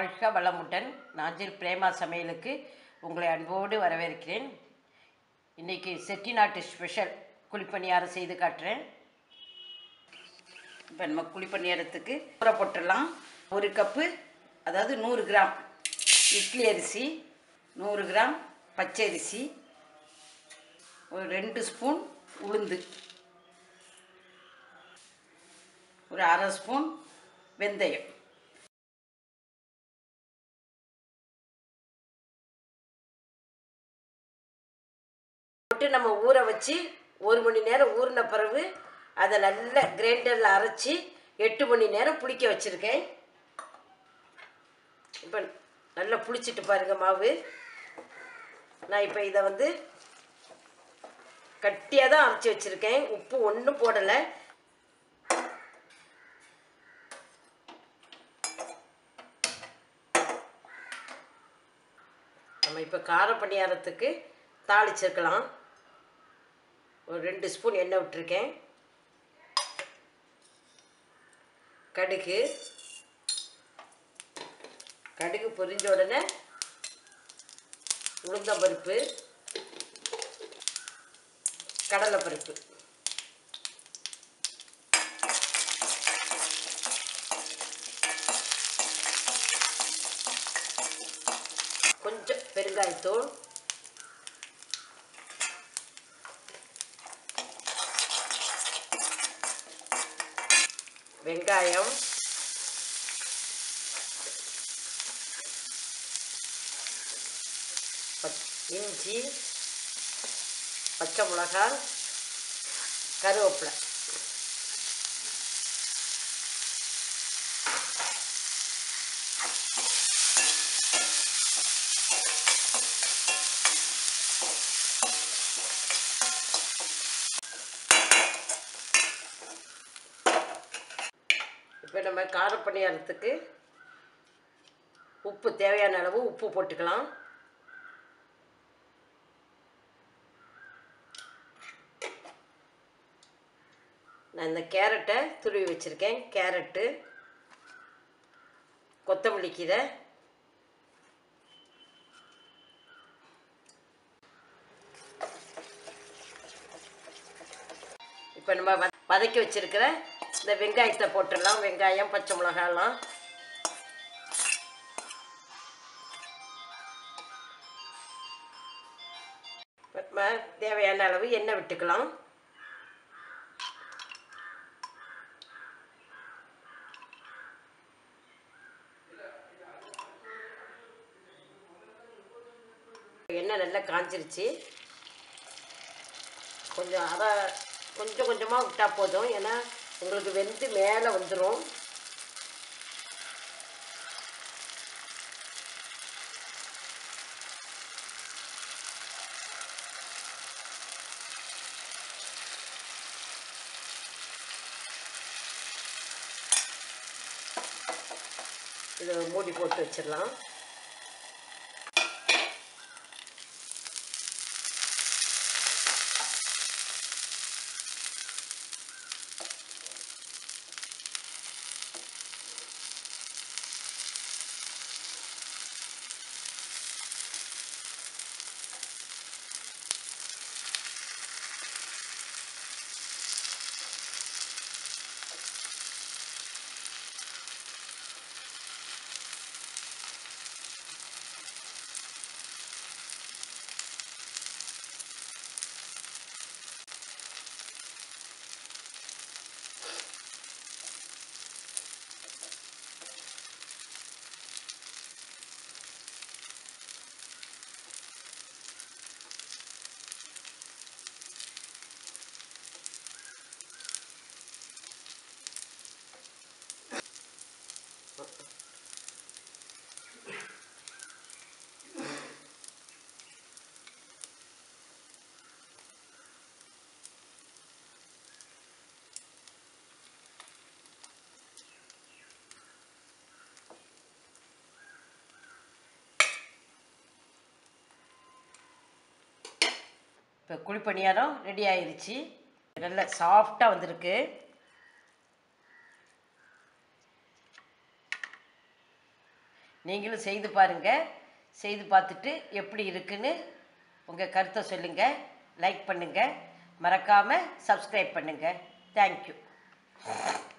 வாழ்க வளமுடன் நாஞ்சில் பிரேமா சமையலுக்கு உங்களை அன்போடு வரவேற்கிறேன் இன்றைக்கி செட்டிநாட்டு ஸ்பெஷல் குழிப்பணியாரம் செய்து காட்டுறேன் இப்போ நம்ம குழிப்பணியாரத்துக்கு ஊற போட்டுடலாம் ஒரு கப்பு அதாவது நூறு கிராம் இட்லி அரிசி நூறு கிராம் பச்சை அரிசி ஒரு ரெண்டு ஸ்பூன் உளுந்து ஒரு அரை ஸ்பூன் வெந்தயம் போட்டு நம்ம ஊற வச்சு ஒரு மணி நேரம் ஊறின பிறகு அதை நல்ல கிரைண்டரில் அரைச்சி எட்டு மணி நேரம் புளிக்க வச்சுருக்கேன் இப்போ நல்லா புளிச்சிட்டு பாருங்க மாவு நான் இப்போ இதை வந்து கட்டியாக தான் அரைச்சி வச்சுருக்கேன் உப்பு ஒன்றும் போடலை நம்ம இப்போ கார பணியாரத்துக்கு தாளிச்சிருக்கலாம் ஒரு ரெண்டு ஸ்பூன் எண்ணெய் விட்டுருக்கேன் கடுகு கடுகு பொரிஞ்ச உடனே உளுந்தம்பருப்பு கடலைப்பருப்பு கொஞ்சம் பெருங்காயத்தூள் வெங்காயம் பச்- இஞ்சி பச்சை மிளகாய் கருவேப்பிலை இப்போ நம்ம கார பணியாரத்துக்கு உப்பு தேவையான அளவு உப்பு போட்டுக்கலாம் நான் இந்த கேரட்டை துருவி வச்சுருக்கேன் கேரட்டு கொத்தமல்லி கீரை இப்போ நம்ம வத- வதக்கி வச்சிருக்கிற இந்த வெங்காயத்தை போட்டுடலாம் வெங்காயம் பச்சை மிளகாலாம் நம்ம தேவையான அளவு எண்ணெய் விட்டுக்கலாம் எண்ணெய் நல்லா காஞ்சிருச்சு கொஞ்சம் அரை கொஞ்சம் கொஞ்சமாக விட்டால் போதும் ஏன்னா உங்களுக்கு வெந்து மேலே வந்துடும் இதை மூடி போட்டு வச்சிடலாம் இப்போ குழிப்பணியாரம் ரெடி ஆயிருச்சு நல்ல சாஃப்டாக வந்திருக்கு நீங்களும் செய்து பாருங்கள் செய்து பார்த்துட்டு எப்படி இருக்குன்னு உங்கள் கருத்தை சொல்லுங்கள் லைக் பண்ணுங்கள் மறக்காமல் சப்ஸ்கிரைப் பண்ணுங்கள் தேங்க்யூ